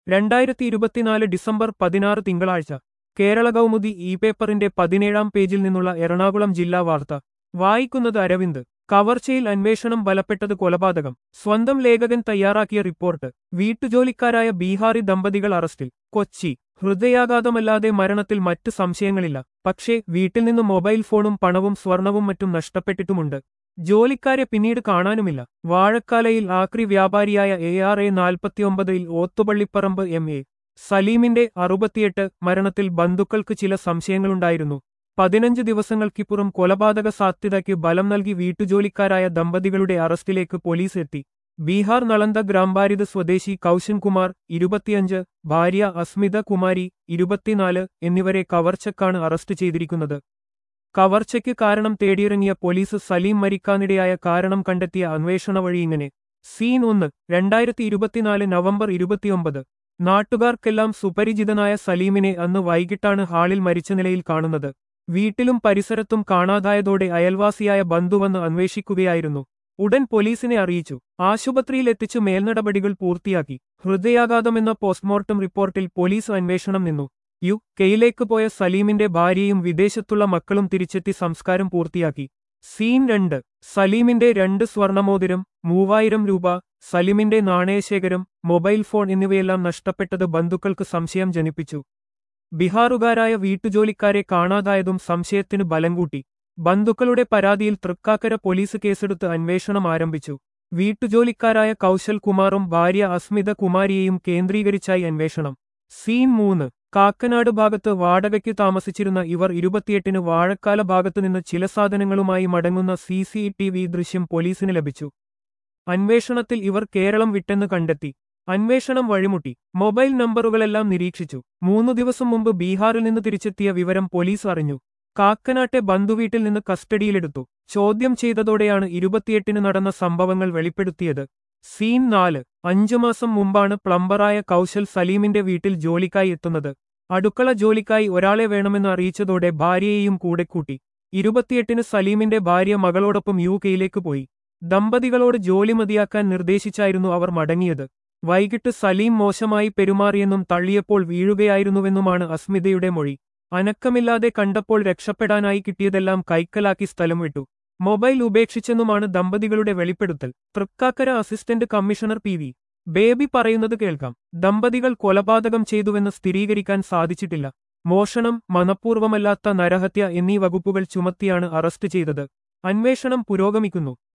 രണ്ടായിരത്തി ഇരുപത്തിനാല് ഡിസംബർ പതിനാറ് തിങ്കളാഴ്ച കേരള കൗമുദി ഇ പേപ്പറിന്റെ പതിനേഴാം പേജിൽ നിന്നുള്ള എറണാകുളം ജില്ലാ വാർത്ത വായിക്കുന്നത് അരവിന്ദ് കവർച്ചയിൽ അന്വേഷണം ബലപ്പെട്ടത് കൊലപാതകം സ്വന്തം ലേഖകൻ തയ്യാറാക്കിയ റിപ്പോർട്ട് വീട്ടുജോലിക്കാരായ ബീഹാറി ദമ്പതികൾ അറസ്റ്റിൽ കൊച്ചി ഹൃദയാഘാതമല്ലാതെ മരണത്തിൽ മറ്റ് സംശയങ്ങളില്ല പക്ഷേ വീട്ടിൽ നിന്ന് മൊബൈൽ ഫോണും പണവും സ്വർണവും മറ്റും നഷ്ടപ്പെട്ടിട്ടുമുണ്ട് ജോലിക്കാരെ പിന്നീട് കാണാനുമില്ല വാഴക്കാലയിൽ ആക്രി വ്യാപാരിയായ എ ആർ എ നാൽപ്പത്തിയൊമ്പതിൽ ഓത്തുപള്ളിപ്പറമ്പ് എം എ സലീമിന്റെ അറുപത്തിയെട്ട് മരണത്തിൽ ബന്ധുക്കൾക്ക് ചില സംശയങ്ങളുണ്ടായിരുന്നു പതിനഞ്ച് ദിവസങ്ങൾക്കിപ്പുറം കൊലപാതക സാധ്യതയ്ക്ക് ബലം നൽകി വീട്ടുജോലിക്കാരായ ദമ്പതികളുടെ അറസ്റ്റിലേക്ക് പോലീസ് എത്തി ബീഹാർ നളന്ദ ഗ്രാംബാരിത് സ്വദേശി കൗശൻ കുമാർ ഇരുപത്തിയഞ്ച് ഭാര്യ അസ്മിത കുമാരി ഇരുപത്തിനാല് എന്നിവരെ കവർച്ചക്കാണ് അറസ്റ്റ് ചെയ്തിരിക്കുന്നത് കവർച്ചയ്ക്ക് കാരണം തേടിയിറങ്ങിയ പോലീസ് സലീം മരിക്കാനിടയായ കാരണം കണ്ടെത്തിയ അന്വേഷണ വഴി ഇങ്ങനെ സീൻ ഒന്ന് രണ്ടായിരത്തി ഇരുപത്തിനാല് നവംബർ ഇരുപത്തിയൊമ്പത് നാട്ടുകാർക്കെല്ലാം സുപരിചിതനായ സലീമിനെ അന്ന് വൈകിട്ടാണ് ഹാളിൽ മരിച്ച നിലയിൽ കാണുന്നത് വീട്ടിലും പരിസരത്തും കാണാതായതോടെ അയൽവാസിയായ ബന്ധുവന്ന് അന്വേഷിക്കുകയായിരുന്നു ഉടൻ പോലീസിനെ അറിയിച്ചു ആശുപത്രിയിൽ എത്തിച്ചു മേൽനടപടികൾ പൂർത്തിയാക്കി ഹൃദയാഘാതമെന്ന പോസ്റ്റ്മോർട്ടം റിപ്പോർട്ടിൽ പോലീസ് അന്വേഷണം നിന്നു യു കെയിലേക്ക് പോയ സലീമിന്റെ ഭാര്യയും വിദേശത്തുള്ള മക്കളും തിരിച്ചെത്തി സംസ്കാരം പൂർത്തിയാക്കി സീൻ രണ്ട് സലീമിന്റെ രണ്ട് സ്വർണമോതിരം മൂവായിരം രൂപ സലീമിന്റെ നാണയശേഖരം മൊബൈൽ ഫോൺ എന്നിവയെല്ലാം നഷ്ടപ്പെട്ടത് ബന്ധുക്കൾക്ക് സംശയം ജനിപ്പിച്ചു ബിഹാറുകാരായ വീട്ടുജോലിക്കാരെ കാണാതായതും സംശയത്തിന് ബലം കൂട്ടി ബന്ധുക്കളുടെ പരാതിയിൽ തൃക്കാക്കര പോലീസ് കേസെടുത്ത് അന്വേഷണം ആരംഭിച്ചു വീട്ടുജോലിക്കാരായ കൗശൽ കുമാറും ഭാര്യ അസ്മിത കുമാരിയെയും കേന്ദ്രീകരിച്ചായി അന്വേഷണം സീൻ മൂന്ന് കാക്കനാട് ഭാഗത്ത് വാടകയ്ക്ക് താമസിച്ചിരുന്ന ഇവർ ഇരുപത്തിയെട്ടിന് വാഴക്കാല ഭാഗത്തുനിന്ന് ചില സാധനങ്ങളുമായി മടങ്ങുന്ന സി സി ടി വി ദൃശ്യം പോലീസിന് ലഭിച്ചു അന്വേഷണത്തിൽ ഇവർ കേരളം വിട്ടെന്ന് കണ്ടെത്തി അന്വേഷണം വഴിമുട്ടി മൊബൈൽ നമ്പറുകളെല്ലാം നിരീക്ഷിച്ചു മൂന്നു ദിവസം മുമ്പ് ബീഹാറിൽ നിന്ന് തിരിച്ചെത്തിയ വിവരം പോലീസ് അറിഞ്ഞു കാക്കനാട്ടെ ബന്ധുവീട്ടിൽ നിന്ന് കസ്റ്റഡിയിലെടുത്തു ചോദ്യം ചെയ്തതോടെയാണ് ഇരുപത്തിയെട്ടിന് നടന്ന സംഭവങ്ങൾ വെളിപ്പെടുത്തിയത് സീൻ നാല് അഞ്ചു മാസം മുമ്പാണ് പ്ലംബറായ കൗശൽ സലീമിന്റെ വീട്ടിൽ ജോലിക്കായി എത്തുന്നത് അടുക്കള ജോലിക്കായി ഒരാളെ വേണമെന്ന് അറിയിച്ചതോടെ ഭാര്യയെയും കൂടെ കൂട്ടി ഇരുപത്തിയെട്ടിന് സലീമിന്റെ ഭാര്യ മകളോടൊപ്പം യു കെയിലേക്ക് പോയി ദമ്പതികളോട് ജോലി മതിയാക്കാൻ നിർദ്ദേശിച്ചായിരുന്നു അവർ മടങ്ങിയത് വൈകിട്ട് സലീം മോശമായി പെരുമാറിയെന്നും തള്ളിയപ്പോൾ വീഴുകയായിരുന്നുവെന്നുമാണ് അസ്മിതയുടെ മൊഴി അനക്കമില്ലാതെ കണ്ടപ്പോൾ രക്ഷപ്പെടാനായി കിട്ടിയതെല്ലാം കൈക്കലാക്കി സ്ഥലം വിട്ടു മൊബൈൽ ഉപേക്ഷിച്ചെന്നുമാണ് ദമ്പതികളുടെ വെളിപ്പെടുത്തൽ Thrikkakara assistant commissioner P V Baby പറയുന്നത് കേൾക്കാം ദമ്പതികൾ കൊലപാതകം ചെയ്തുവെന്ന് സ്ഥിരീകരിക്കാൻ സാധിച്ചിട്ടില്ല മോഷണം മനഃപൂർവമല്ലാത്ത നരഹത്യ എന്നീ വകുപ്പുകൾ ചുമത്തിയാണ് അറസ്റ്റ് ചെയ്തത് അന്വേഷണം പുരോഗമിക്കുന്നു